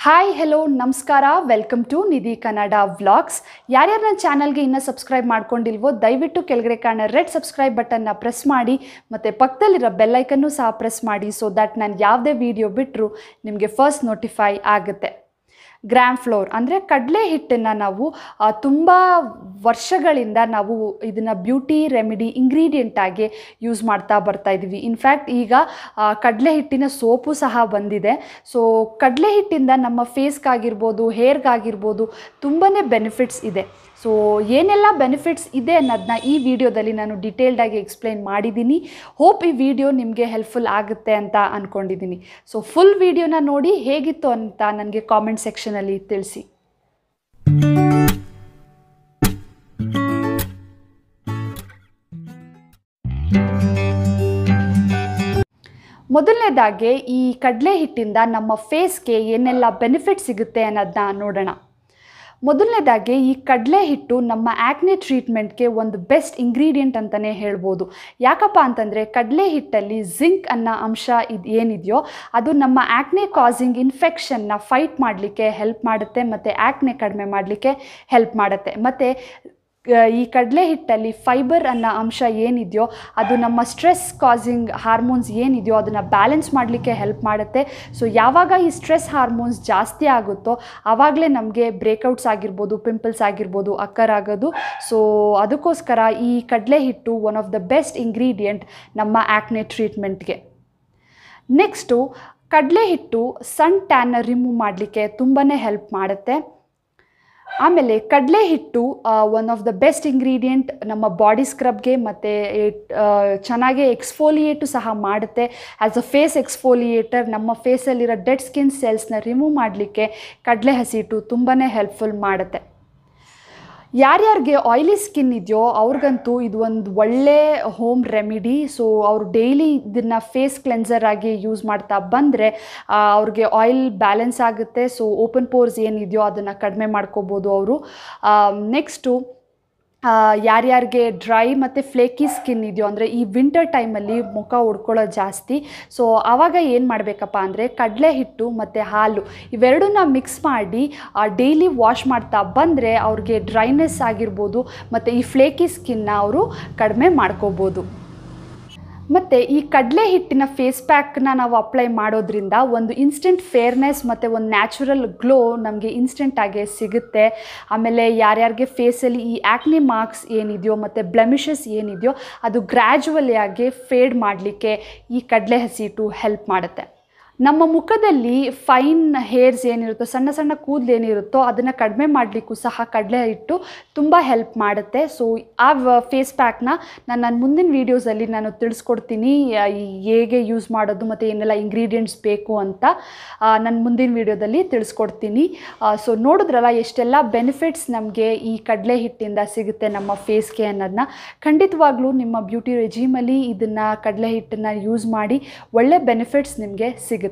hi hello ನಮಸ್ಕಾರ welcome to Nidhi Kannada vlogs ಯಾರ್ಯಾರು ನನ್ನ ಚಾನಲ್ಗೆ ಇನ್ನೂ ಸಬ್ಸ್ಕ್ರೈಬ್ ಮಾಡ್ಕೊಂಡಿಲ್ವೋ ದಯವಿಟ್ಟು ಕೆಳಗಡೆ ಕಾಣೋ ರೆಡ್ ಸಬ್ಸ್ಕ್ರೈಬ್ ಬಟನ್ನ ಪ್ರೆಸ್ ಮಾಡಿ ಮತ್ತು ಪಕ್ಕದಲ್ಲಿರೋ ಬೆಲ್ಲೈಕನ್ನು ಸಹ ಪ್ರೆಸ್ ಮಾಡಿ ಸೊ ದಟ್ ನಾನು ಯಾವುದೇ ವಿಡಿಯೋ ಬಿಟ್ಟರು ನಿಮಗೆ ಫಸ್ಟ್ ನೋಟಿಫೈ ಆಗುತ್ತೆ ಗ್ರಾಮ್ ಫ್ಲೋರ್ ಅಂದರೆ ಕಡಲೆ ಹಿಟ್ಟನ್ನು ನಾವು ತುಂಬ ವರ್ಷಗಳಿಂದ ನಾವು ಇದನ್ನು ಬ್ಯೂಟಿ ರೆಮಿಡಿ ಇಂಗ್ರೀಡಿಯೆಂಟ್ ಆಗಿ ಯೂಸ್ ಮಾಡ್ತಾ ಬರ್ತಾ ಇದ್ದೀವಿ ಇನ್ಫ್ಯಾಕ್ಟ್ ಈಗ ಆ, ಕಡಲೆ ಹಿಟ್ಟಿನ ಸೋಪು ಸಹ ಬಂದಿದೆ ಸೊ ಕಡಲೆ ಹಿಟ್ಟಿಂದ ನಮ್ಮ ಫೇಸ್ಗಾಗಿರ್ಬೋದು ಹೇರ್ಗಾಗಿರ್ಬೋದು ತುಂಬಾ ಬೆನಿಫಿಟ್ಸ್ ಇದೆ ಸೊ ಏನೆಲ್ಲ ಬೆನಿಫಿಟ್ಸ್ ಇದೆ ಅನ್ನೋದನ್ನ ಈ ವಿಡಿಯೋದಲ್ಲಿ ನಾನು ಡಿಟೇಲ್ಡಾಗಿ ಎಕ್ಸ್ಪ್ಲೈನ್ ಮಾಡಿದ್ದೀನಿ ಹೋಪ್ ಈ ವಿಡಿಯೋ ನಿಮಗೆ ಹೆಲ್ಪ್ಫುಲ್ ಆಗುತ್ತೆ ಅಂತ ಅಂದ್ಕೊಂಡಿದ್ದೀನಿ ಸೊ ಫುಲ್ ವಿಡಿಯೋನ ನೋಡಿ ಹೇಗಿತ್ತು ಅಂತ ನನಗೆ ಕಾಮೆಂಟ್ ಸೆಕ್ಷನಲ್ಲಿ ತಿಳಿಸಿ ಮೊದಲನೇದಾಗಿ ಈ ಕಡಲೆ ಹಿಟ್ಟಿಂದ ನಮ್ಮ ಫೇಸ್ಗೆ ಏನೆಲ್ಲ ಬೆನಿಫಿಟ್ ಸಿಗುತ್ತೆ ಅನ್ನೋದನ್ನ ನೋಡೋಣ ಮೊದಲನೇದಾಗಿ ಈ ಕಡಲೆ ಹಿಟ್ಟು ನಮ್ಮ ಆ್ಯಕ್ನೆ ಟ್ರೀಟ್ಮೆಂಟ್ಗೆ ಒಂದು ಬೆಸ್ಟ್ ಇಂಗ್ರೀಡಿಯೆಂಟ್ ಅಂತಲೇ ಹೇಳ್ಬೋದು ಯಾಕಪ್ಪ ಅಂತಂದರೆ ಕಡಲೆ ಹಿಟ್ಟಲ್ಲಿ ಜಿಂಕ್ ಅನ್ನೋ ಅಂಶ ಇದು ಏನಿದೆಯೋ ಅದು ನಮ್ಮ ಆ್ಯಕ್ನೆ ಕಾಸಿಂಗ್ ಇನ್ಫೆಕ್ಷನ್ನ ಫೈಟ್ ಮಾಡಲಿಕ್ಕೆ ಹೆಲ್ಪ್ ಮಾಡುತ್ತೆ ಮತ್ತು ಆ್ಯಕ್ನೆ ಕಡಿಮೆ ಮಾಡಲಿಕ್ಕೆ ಹೆಲ್ಪ್ ಮಾಡುತ್ತೆ ಮತ್ತು ಈ ಕಡಲೆ ಹಿಟ್ಟಲ್ಲಿ ಫೈಬರ್ ಅನ್ನೋ ಅಂಶ ಏನಿದೆಯೋ ಅದು ನಮ್ಮ ಸ್ಟ್ರೆಸ್ ಕಾಸಿಂಗ್ ಹಾರ್ಮೋನ್ಸ್ ಏನಿದೆಯೋ ಅದನ್ನು ಬ್ಯಾಲೆನ್ಸ್ ಮಾಡಲಿಕ್ಕೆ ಹೆಲ್ಪ್ ಮಾಡುತ್ತೆ ಸೊ ಯಾವಾಗ ಈ ಸ್ಟ್ರೆಸ್ ಹಾರ್ಮೋನ್ಸ್ ಜಾಸ್ತಿ ಆಗುತ್ತೋ ಆವಾಗಲೇ ನಮಗೆ ಬ್ರೇಕೌಟ್ಸ್ ಆಗಿರ್ಬೋದು ಪಿಂಪಲ್ಸ್ ಆಗಿರ್ಬೋದು ಅಕ್ಕರ್ ಆಗೋದು ಸೊ ಅದಕ್ಕೋಸ್ಕರ ಈ ಕಡಲೆ ಹಿಟ್ಟು one of the best ingredient ನಮ್ಮ ಆ್ಯಕ್ನೆ ಟ್ರೀಟ್ಮೆಂಟ್ಗೆ ನೆಕ್ಸ್ಟು ಕಡಲೆ ಹಿಟ್ಟು ಸನ್ ಟ್ಯಾನ್ನ ರಿಮೂವ್ ಮಾಡಲಿಕ್ಕೆ ತುಂಬಾ ಹೆಲ್ಪ್ ಮಾಡುತ್ತೆ ಆಮೇಲೆ ಕಡಲೆ ಹಿಟ್ಟು one of the best ingredient ನಮ್ಮ ಬಾಡಿ ಸ್ಕ್ರಬ್ಗೆ ಮತ್ತು ಚೆನ್ನಾಗಿ ಎಕ್ಸ್ಫೋಲಿಯೇಟು ಸಹ ಮಾಡುತ್ತೆ ಆ್ಯಸ್ ಅ ಫೇಸ್ ಎಕ್ಸ್ಫೋಲಿಯೇಟರ್ ನಮ್ಮ ಫೇಸಲ್ಲಿರೋ ಡೆಡ್ ಸ್ಕಿನ್ ಸೆಲ್ಸ್ನ ರಿಮೂವ್ ಮಾಡಲಿಕ್ಕೆ ಕಡಲೆ ಹಸಿಟ್ಟು ತುಂಬಾ ಹೆಲ್ಪ್ಫುಲ್ ಮಾಡುತ್ತೆ ಯಾರ್ಯಾರಿಗೆ ಆಯ್ಲಿ ಸ್ಕಿನ್ ಇದೆಯೋ ಅವ್ರಿಗಂತೂ ಇದು ಒಂದು ಒಳ್ಳೆ ಹೋಮ್ ರೆಮಿಡಿ ಸೊ ಅವರು ಡೈಲಿ ಇದನ್ನು ಫೇಸ್ ಕ್ಲೆನ್ಸರ್ ಆಗಿ ಯೂಸ್ ಮಾಡ್ತಾ ಬಂದರೆ ಅವ್ರಿಗೆ ಆಯಿಲ್ ಬ್ಯಾಲೆನ್ಸ್ ಆಗುತ್ತೆ ಸೊ ಓಪನ್ ಪೋರ್ಸ್ ಏನಿದೆಯೋ ಅದನ್ನು ಕಡಿಮೆ ಮಾಡ್ಕೋಬೋದು ಅವರು ನೆಕ್ಸ್ಟು ಯಾರ್ಯಾರಿಗೆ ಡ್ರೈ ಮತ್ತು ಫ್ಲೇಕಿ ಸ್ಕಿನ್ ಇದೆಯೋ ಅಂದರೆ ಈ ವಿಂಟರ್ ಟೈಮಲ್ಲಿ ಮುಖ ಉಡ್ಕೊಳ್ಳೋದು ಜಾಸ್ತಿ ಸೊ ಆವಾಗ ಏನು ಮಾಡಬೇಕಪ್ಪ ಅಂದರೆ ಕಡಲೆ ಹಿಟ್ಟು ಮತ್ತು ಹಾಲು ಇವೆರಡನ್ನ ಮಿಕ್ಸ್ ಮಾಡಿ ಡೈಲಿ ವಾಶ್ ಮಾಡ್ತಾ ಬಂದರೆ ಅವ್ರಿಗೆ ಡ್ರೈನೆಸ್ ಆಗಿರ್ಬೋದು ಮತ್ತು ಈ ಫ್ಲೇಕಿ ಸ್ಕಿನ್ನ ಅವರು ಕಡಿಮೆ ಮಾಡ್ಕೋಬೋದು ಮತ್ತು ಈ ಕಡಲೆ ಹಿಟ್ಟಿನ ಫೇಸ್ ಪ್ಯಾಕ್ನ ನಾವು ಅಪ್ಲೈ ಮಾಡೋದ್ರಿಂದ ಒಂದು ಇನ್ಸ್ಟೆಂಟ್ ಫೇರ್ನೆಸ್ ಮತ್ತು ಒಂದು ನ್ಯಾಚುರಲ್ ಗ್ಲೋ ನಮಗೆ ಇನ್ಸ್ಟೆಂಟಾಗಿ ಸಿಗುತ್ತೆ ಆಮೇಲೆ ಯಾರ್ಯಾರಿಗೆ ಫೇಸಲ್ಲಿ ಈ ಆ್ಯಕ್ನಿ ಮಾರ್ಕ್ಸ್ ಏನಿದೆಯೋ ಮತ್ತು ಬ್ಲೆಮಿಷಸ್ ಏನಿದೆಯೋ ಅದು ಗ್ರ್ಯಾಜುವಲಿ ಆಗಿ ಫೇಡ್ ಮಾಡಲಿಕ್ಕೆ ಈ ಕಡಲೆ ಹಸಿಟ್ಟು ಹೆಲ್ಪ್ ಮಾಡುತ್ತೆ ನಮ್ಮ ಮುಖದಲ್ಲಿ ಫೈನ್ ಹೇರ್ಸ್ ಏನಿರುತ್ತೋ ಸಣ್ಣ ಸಣ್ಣ ಕೂದಲು ಏನಿರುತ್ತೋ ಅದನ್ನು ಕಡಿಮೆ ಮಾಡಲಿಕ್ಕೂ ಸಹ ಕಡಲೆ ಹಿಟ್ಟು ತುಂಬ ಹೆಲ್ಪ್ ಮಾಡುತ್ತೆ ಸೊ ಆ ಫೇಸ್ ಪ್ಯಾಕ್ನ ನಾನು ನನ್ನ ಮುಂದಿನ ವೀಡಿಯೋಸಲ್ಲಿ ನಾನು ತಿಳಿಸ್ಕೊಡ್ತೀನಿ ಆ, ಈ ಹೇಗೆ ಯೂಸ್ ಮಾಡೋದು ಮತ್ತು ಏನೆಲ್ಲ ಇಂಗ್ರೀಡಿಯೆಂಟ್ಸ್ ಬೇಕು ಅಂತ ನನ್ನ ಮುಂದಿನ ವೀಡಿಯೋದಲ್ಲಿ ತಿಳಿಸ್ಕೊಡ್ತೀನಿ ಸೊ ನೋಡಿದ್ರಲ್ಲ ಎಷ್ಟೆಲ್ಲ ಬೆನಿಫಿಟ್ಸ್ ನಮಗೆ ಈ ಕಡಲೆ ಹಿಟ್ಟಿಂದ ಸಿಗುತ್ತೆ ನಮ್ಮ ಫೇಸ್ಗೆ ಅನ್ನೋದನ್ನ ಖಂಡಿತವಾಗ್ಲೂ ನಿಮ್ಮ ಬ್ಯೂಟಿ ರೆಜಿಮಲ್ಲಿ ಇದನ್ನು ಕಡಲೆ ಹಿಟ್ಟನ್ನು ಯೂಸ್ ಮಾಡಿ ಒಳ್ಳೆ ಬೆನಿಫಿಟ್ಸ್ ನಿಮಗೆ ಸಿಗುತ್ತೆ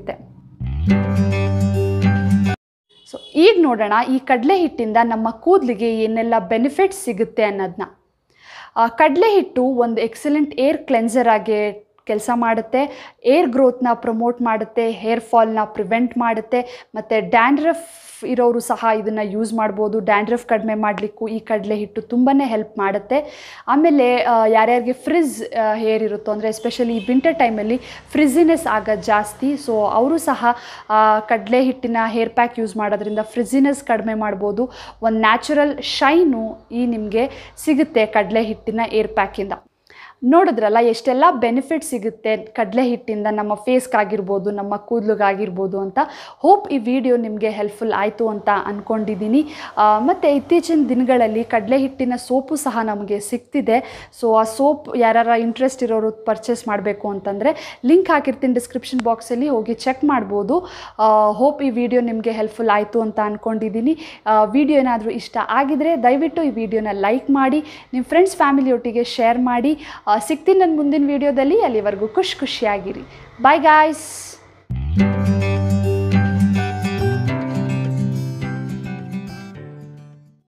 ಸೊ ಈಗ ನೋಡೋಣ ಈ ಕಡಲೆ ಹಿಟ್ಟಿಂದ ನಮ್ಮ ಕೂದಲಿಗೆ ಏನೆಲ್ಲ ಬೆನಿಫಿಟ್ಸ್ ಸಿಗುತ್ತೆ ಅನ್ನೋದನ್ನ ಕಡಲೆ ಹಿಟ್ಟು ಒಂದು ಎಕ್ಸಲೆಂಟ್ ಏರ್ ಕ್ಲೆನ್ಸರ್ ಆಗಿ ಕೆಲಸ ಮಾಡುತ್ತೆ ಏರ್ ಗ್ರೋತ್ನ ಪ್ರಮೋಟ್ ಮಾಡುತ್ತೆ ಹೇರ್ ಫಾಲ್ನ ಪ್ರಿವೆಂಟ್ ಮಾಡುತ್ತೆ ಮತ್ತು ಡ್ಯಾಂಡ್ರಫ್ ಇರೋರು ಸಹ ಇದನ್ನು ಯೂಸ್ ಮಾಡ್ಬೋದು ಡ್ಯಾಂಡ್ರಫ್ ಕಡಿಮೆ ಮಾಡಲಿಕ್ಕೂ ಈ ಕಡಲೆ ಹಿಟ್ಟು ತುಂಬಾ ಹೆಲ್ಪ್ ಮಾಡುತ್ತೆ ಆಮೇಲೆ ಆ, ಯಾರ್ಯಾರಿಗೆ ಫ್ರಿಜ್ ಹೇರ್ ಇರುತ್ತೋ ಅಂದರೆ ಎಸ್ಪೆಷಲಿ ಈ ವಿಂಟರ್ ಟೈಮಲ್ಲಿ ಫ್ರಿಝಿನೆಸ್ ಆಗೋದು ಜಾಸ್ತಿ ಸೊ ಅವರು ಸಹ ಆ, ಕಡಲೆ ಹಿಟ್ಟಿನ ಹೇರ್ ಪ್ಯಾಕ್ ಯೂಸ್ ಮಾಡೋದ್ರಿಂದ ಫ್ರಿಝಿನೆಸ್ ಕಡಿಮೆ ಮಾಡ್ಬೋದು ಒಂದು ನ್ಯಾಚುರಲ್ ಶೈನು ಈ ನಿಮಗೆ ಸಿಗುತ್ತೆ ಕಡಲೆ ಹಿಟ್ಟಿನ ಏರ್ ಪ್ಯಾಕಿಂದ ನೋಡಿದ್ರಲ್ಲ ಎಷ್ಟೆಲ್ಲ ಬೆನಿಫಿಟ್ ಸಿಗುತ್ತೆ ಕಡಲೆ ಹಿಟ್ಟಿಂದ ನಮ್ಮ ಫೇಸ್ಗಾಗಿರ್ಬೋದು ನಮ್ಮ ಕೂದಲಿಗಾಗಿರ್ಬೋದು ಅಂತ ಹೋಪ್ ಈ ವಿಡಿಯೋ ನಿಮಗೆ ಹೆಲ್ಪ್ಫುಲ್ ಆಯಿತು ಅಂತ ಅಂದ್ಕೊಂಡಿದ್ದೀನಿ ಮತ್ತು ಇತ್ತೀಚಿನ ದಿನಗಳಲ್ಲಿ ಕಡಲೆ ಹಿಟ್ಟಿನ ಸೋಪು ಸಹ ನಮಗೆ ಸಿಗ್ತಿದೆ ಸೊ ಆ ಸೋಪ್ ಯಾರ ಇಂಟ್ರೆಸ್ಟ್ ಇರೋರು ಪರ್ಚೇಸ್ ಮಾಡಬೇಕು ಅಂತಂದರೆ ಲಿಂಕ್ ಹಾಕಿರ್ತೀನಿ ಡಿಸ್ಕ್ರಿಪ್ಷನ್ ಬಾಕ್ಸಲ್ಲಿ ಹೋಗಿ ಚೆಕ್ ಮಾಡ್ಬೋದು ಹೋಪ್ ಈ ವಿಡಿಯೋ ನಿಮಗೆ ಹೆಲ್ಪ್ಫುಲ್ ಆಯಿತು ಅಂತ ಅಂದ್ಕೊಂಡಿದ್ದೀನಿ ವಿಡಿಯೋ ಏನಾದರೂ ಇಷ್ಟ ಆಗಿದರೆ ದಯವಿಟ್ಟು ಈ ವಿಡಿಯೋನ ಲೈಕ್ ಮಾಡಿ ನಿಮ್ಮ ಫ್ರೆಂಡ್ಸ್ ಫ್ಯಾಮಿಲಿಯೊಟ್ಟಿಗೆ ಶೇರ್ ಮಾಡಿ ಆ, ಸಿಗ್ತೀನಿ ನನ್ನ ಮುಂದಿನ ವಿಡಿಯೋದಲ್ಲಿ ಅಲ್ಲಿವರೆಗೂ ಖುಷಿ ಖುಷಿಯಾಗಿರಿ ಬಾಯ್ ಗಾಯ್ಸ್